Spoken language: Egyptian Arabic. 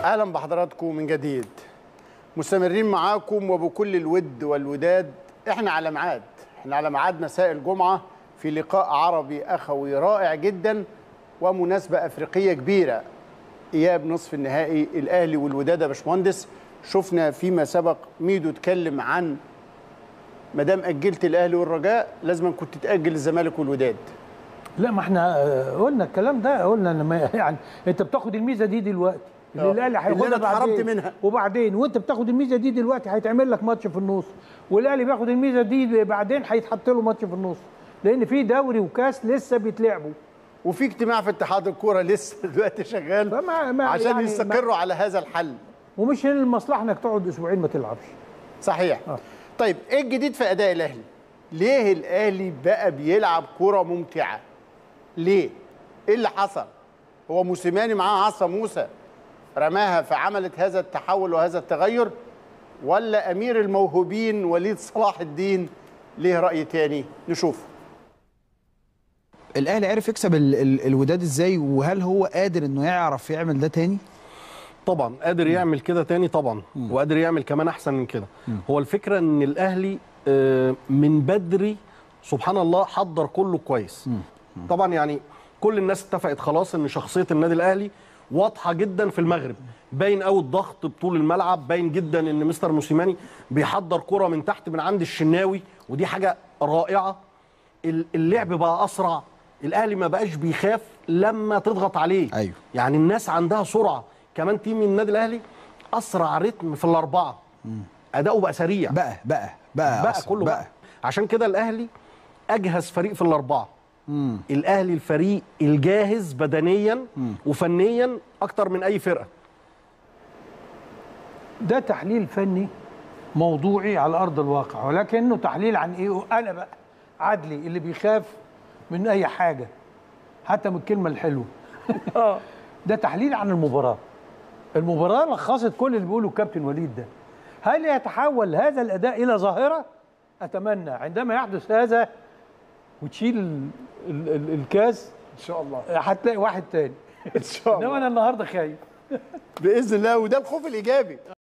اهلا بحضراتكم من جديد مستمرين معاكم وبكل الود والوداد احنا على ميعاد احنا على ميعاد مساء الجمعه في لقاء عربي اخوي رائع جدا ومناسبه افريقيه كبيره اياب نصف النهائي الاهلي والوداد يا باشمهندس شفنا فيما سبق ميدو اتكلم عن ما دام اجلت الاهلي والرجاء لازم كنت تاجل الزمالك والوداد لا ما احنا آه، قلنا الكلام ده قلنا لما يعني انت بتاخد الميزه دي دلوقتي اللي آه. الاهلي اللي هياخدها أنا اتحرمت بعدين منها. وبعدين وانت بتاخد الميزه دي دلوقتي هيتعمل لك ماتش في النص والاهلي بياخد الميزه دي بعدين هيتحط له ماتش في النص لان في دوري وكاس لسه بيتلعبوا وفي اجتماع في اتحاد الكوره لسه دلوقتي شغال فما ما عشان يعني يستقروا على هذا الحل ومش المصلحه انك تقعد اسبوعين ما تلعبش صحيح آه. طيب ايه الجديد في اداء الاهلي ليه الاهلي بقى بيلعب كرة ممتعه ليه ايه اللي حصل هو موسيماني معاه عصا موسى رماها فعملت هذا التحول وهذا التغير ولا امير الموهوبين وليد صلاح الدين ليه راي تاني نشوف الاهلي عرف يكسب ال ال الوداد ازاي وهل هو قادر انه يعرف يعمل ده تاني طبعا قادر يعمل كده تاني طبعا وقادر يعمل كمان احسن من كده هو الفكره ان الاهلي آه، من بدري سبحان الله حضر كله كويس طبعا يعني كل الناس اتفقت خلاص ان شخصيه النادي الاهلي واضحه جدا في المغرب باين قوي الضغط بطول الملعب باين جدا ان مستر موسيماني بيحضر كره من تحت من عند الشناوي ودي حاجه رائعه ال- اللعب بقى اسرع الاهلي ما بقاش بيخاف لما تضغط عليه أيوه. يعني الناس عندها سرعه كمان تيم من النادي الاهلي اسرع رتم في الاربعه اداؤه بقى سريع بقى بقى بقى بقى أصلاً، كله بقى. عشان كده الاهلي اجهز فريق في الاربعه الاهلي الفريق الجاهز بدنيا وفنيا اكتر من اي فرقه ده تحليل فني موضوعي على ارض الواقع ولكنه تحليل عن ايه انا بقى عدلي اللي بيخاف من اي حاجه حتى من الكلمه الحلوه ده تحليل عن المباراه المباراه لخصت كل اللي بيقوله الكابتن وليد ده هل يتحول هذا الاداء الى ظاهره اتمنى عندما يحدث هذا وتشيل ال ال ال الكاس ان شاء الله هتلاقي واحد تاني ان شاء انما انا النهارده خايف باذن الله وده الخوف الايجابي